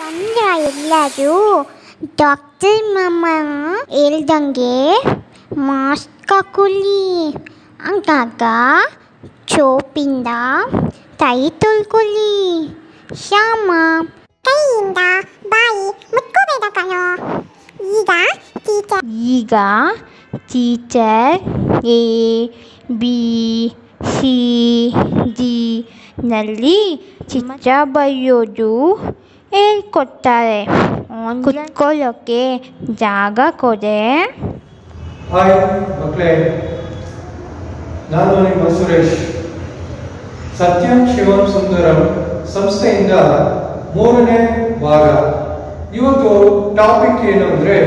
ಬಂದ್ರ ಎಲ್ಲರೂ ಡಾಕ್ಟರ್ ಮಾಮ ಹೇಳ್ದಂಗೆ ಮಾಸ್ಕ್ ಹಾಕೊಳ್ಳಿ ಹಂಗಾಗ ಚೋಪಿಂದ ಕೈ ತೊಳ್ಕೊಳ್ಳಿ ಶ್ಯಾಮ ಕೈಯಿಂದ ಬಾಯಿ ಮುಟ್ಕೋಬೇಡ ಕಣೋ ಈಗ ಟೀಚರ್ ಈಗ teacher A B C D ನಲ್ಲಿ ಚಿತ್ರ ಬರೆಯೋದು ಹೇಳ್ಕೊಡ್ತಾರೆ ಕುತ್ಕೊಳ್ಳೋಕ್ಕೆ ಜಾಗ ಕೊಡೆ ಹಾಯ್ ಮಕ್ಕಳೇ ನಾನು ನಿಮ್ಮ ಸುರೇಶ್ ಸತ್ಯಂ ಶಿವಂ ಸುಂದರಂ ಸಂಸ್ಥೆಯಿಂದ ಮೂರನೇ ಭಾಗ ಇವತ್ತು ಟಾಪಿಕ್ ಏನು ಅಂದರೆ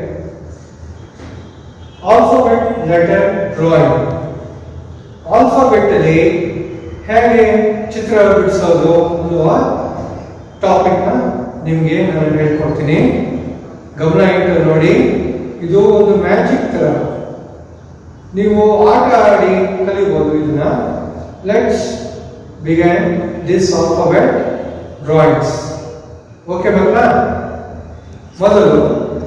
ಆಲ್ಫಾಬೆಟ್ ಲೆಟರ್ ಡ್ರಾಯಿಂಗ್ ಆಲ್ಫಾಬೆಟ್ಟಲ್ಲಿ ಹೇಗೆ ಚಿತ್ರ ಬಿಡಿಸೋದು ಅನ್ನುವ ಟಾಪಿಕ್ನ ನಿಮಗೆ ನಾನು ಹೇಳ್ಕೊಡ್ತೀನಿ ಗಮನ ಇಟ್ಟು ನೋಡಿ ಇದು ಒಂದು ಮ್ಯಾಜಿಕ್ ತರ ನೀವು ಆಟ ಆಡಿ ಕಲಿಬಹುದು ಇದನ್ನ let's begin this alphabet drawings okay ಮಕ್ಕಳ ಮೊದಲು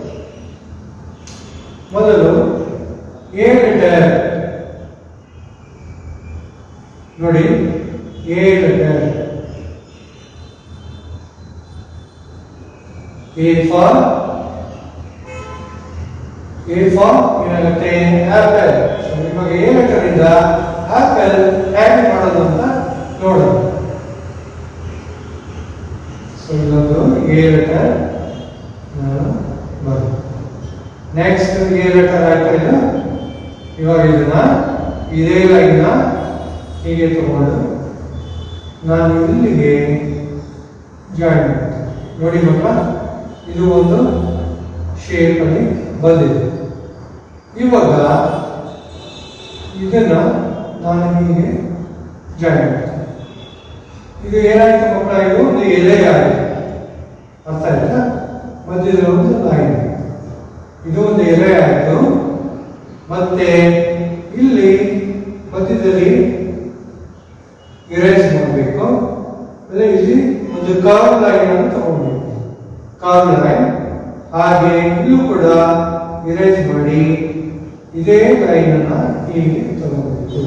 ಮೊದಲು ಎ ಲೆಟರ್ ನೋಡಿ A letter A for A for ಏನಾಗುತ್ತೆ ಆಪಲ್ ನಿಮಗೆ ಎ ಲೆಟರ್ ಇಂದ ಆಪಲ್ ಹೇಗೆ ಮಾಡೋದು ಅಂತ ನೋಡೋಣ ಸೊ ಇಲ್ಲೊಂದು ಎ ಲೆಟರ್ ಬರೋದು ನೆಕ್ಸ್ಟ್ ಎ ಲೆಟರ್ ಆಗ್ತಾ ಇಲ್ಲ ಇವಾಗ ಇದನ್ನ ಇದೇ ಲೈನ್ನ ಹೀಗೆ ತಗೊಂಡು ನಾನು ಇಲ್ಲಿಗೆ ಜಾಯಿನ್ ಮಾಡ್ತೀನಿ ನೋಡಿ ಮಕ್ಕಳ ಇದು ಒಂದು ಶೇಪ್ ಅಲ್ಲಿ ಬಂದಿದೆ ಇವಾಗ ಇದನ್ನ ನಾನು ಹೀಗೆ ಜಾಯಿನ್ ಮಾಡ್ತೀನಿ ಇದು ಏನಾಯ್ತು ಮಕ್ಕಳ ಇದು ಒಂದು ಎಲೆ ಆಗಿದೆ ಅರ್ಥ ಆಯ್ತಾ ಮಧ್ಯದಲ್ಲಿ ಒಂದು ಲೈನ್ ಇದು ಒಂದು ಎಲೆ ಆಯಿತು ಮತ್ತೆ ಇಲ್ಲಿ ಮಧ್ಯದಲ್ಲಿ ಇರೇಸ್ ಮಾಡಬೇಕು ಅದೇ ಇಲ್ಲಿ ಒಂದು ಕರ್ವ್ ಲೈನ್ ಅನ್ನು ತಗೊಳ್ಬೇಕು ಕರ್ವ್ ಲೈನ್ ಹಾಗೆ ಇಲ್ಲೂ ಕೂಡ ಇರೇಸ್ ಮಾಡಿ ಇದೇ ಲೈನ್ ಅನ್ನ ಹೀಗೆ ತಗೊಳ್ಬೇಕು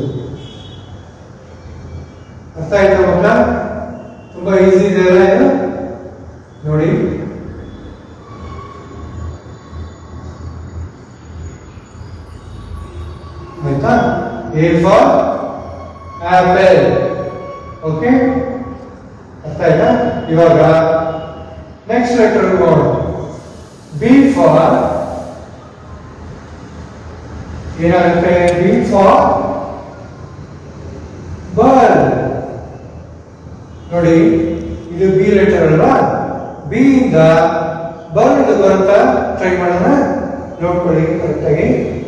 ಅರ್ಥ ಆಯ್ತಾ ಮಕ್ಕಳ ತುಂಬಾ ಈಸಿ ಇದೆ ಅಲ್ಲ ಇದು ನೋಡಿ ಆಯ್ತಾ ಎ ಫಾರ್ ಆಪಲ್ ಓಕೆ ಅರ್ಥ ಆಯ್ತಾ ಇವಾಗ ನೆಕ್ಸ್ಟ್ ಲೆಟರ್ ನೋಡು ಬಿ ಫಾರ್ ಏನಾಗುತ್ತೆ ಬಿ ಫಾರ್ ಬರ್ಡ್ ನೋಡಿ ಇದು ಬಿ ಲೆಟರ್ ಅಲ್ವಾ ಬಿ ಇಂದ ಬರ್ಡ್ ಬರುತ್ತಾ ಟ್ರೈ ಮಾಡೋಣ ನೋಡ್ಕೊಳ್ಳಿ ಕರೆಕ್ಟಾಗಿ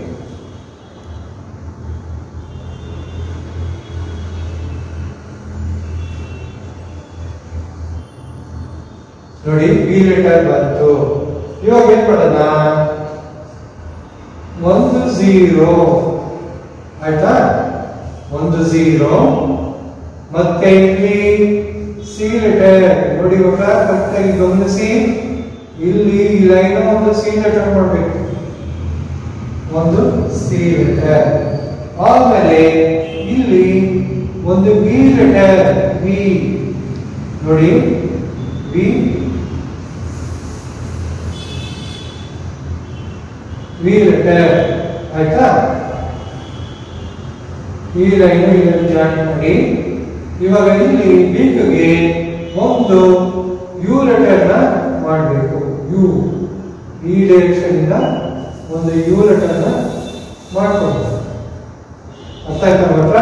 ನೋಡಿ ಬಿ ಲೆಟರ್ ಬಂತು ಇವಾಗ ಏನ್ ಮಾಡೋಣ ಒಂದು ಝೀರೋ ಆಯ್ತಾ ಒಂದು ಝೀರೋ ಮತ್ತೆ ಇಲ್ಲಿ ಸಿ ಲೆಟರ್ ನೋಡಿ ಇವಾಗ ಕರೆಕ್ಟಾಗಿ ಗಮನಿಸಿ ಇಲ್ಲಿ ಈ ಲೈನ್ ಒಂದು ಸಿ ಲೆಟರ್ ಮಾಡಬೇಕು ಒಂದು ಸಿ ಲೆಟರ್ ಆಮೇಲೆ ಇಲ್ಲಿ ಒಂದು ಬಿ ಲೆಟರ್ ಬಿ ನೋಡಿ ಬಿ ವಿ ಲೆಟರ್ ಆಯ್ತಾ ಈ ಲೈನ್ ಇದನ್ನು ಜಾಯಿನ್ ಮಾಡಿ ಇವಾಗ ಇಲ್ಲಿ ಬೀಕ್ಗೆ ಒಂದು ಯು ಲೆಟರ್ನ ಮಾಡಬೇಕು ಯು ಈ ಡೈರೆಕ್ಷನ್ ಇಂದ ಒಂದು ಯು ಲೆಟರ್ನ ಮಾಡ್ಕೊಂಡು ಅರ್ಥ ಆಯ್ತಾ ಮಾತ್ರ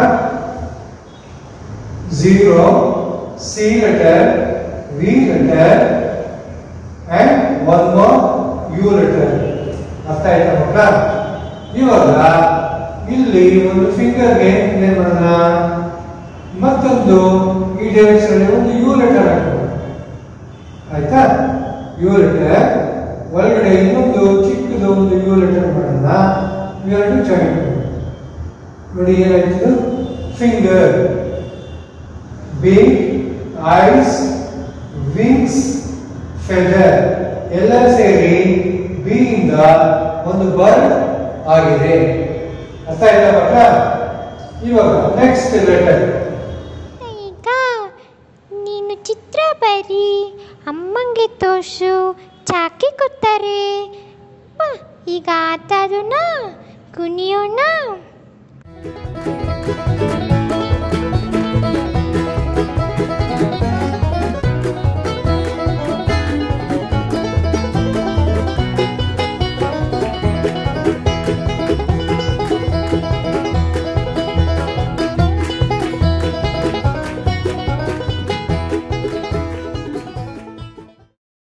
zero C letter V letter and one more U letter ಅರ್ಥ ಆಯ್ತಾ ಮಕ್ಕಳ ಇವಾಗ ಇಲ್ಲಿ ಒಂದು ಫಿಂಗರ್ಗೆ ಏನ್ ಮಾಡೋಣ ಮತ್ತೊಂದು ಈ ಡೈರೆಕ್ಷನ್ ಒಂದು ಯು ಲೆಟರ್ ಹಾಕೋಣ ಆಯ್ತಾ ಯು ಲೆಟರ್ ಒಳಗಡೆ ಇನ್ನೊಂದು ಚಿಕ್ಕದು ಒಂದು ಯು ಲೆಟರ್ ಮಾಡೋಣ ಇವೆರಡು ಜಾಯಿನ್ ನೋಡಿ ಏನಾಯ್ತು finger big eyes wings feather ಎಲ್ಲ ಸೇರಿ ಬಿ ಇಂದ ಒಂದು ಬರ್ಡ್ ಆಗಿದೆ ಅರ್ಥ ಆಯ್ತಾ ಮಕ್ಕಳ ಇವಾಗ ನೆಕ್ಸ್ಟ್ ಲೆಟರ್ ಈಗ ನೀನು ಚಿತ್ರ ಬರಿ ಅಮ್ಮಂಗೆ ತೋರ್ಸು ಚಾಕಿ ಕೊಡ್ತಾರೆ ಪ, ಈಗ ಆತ ಅದನ್ನ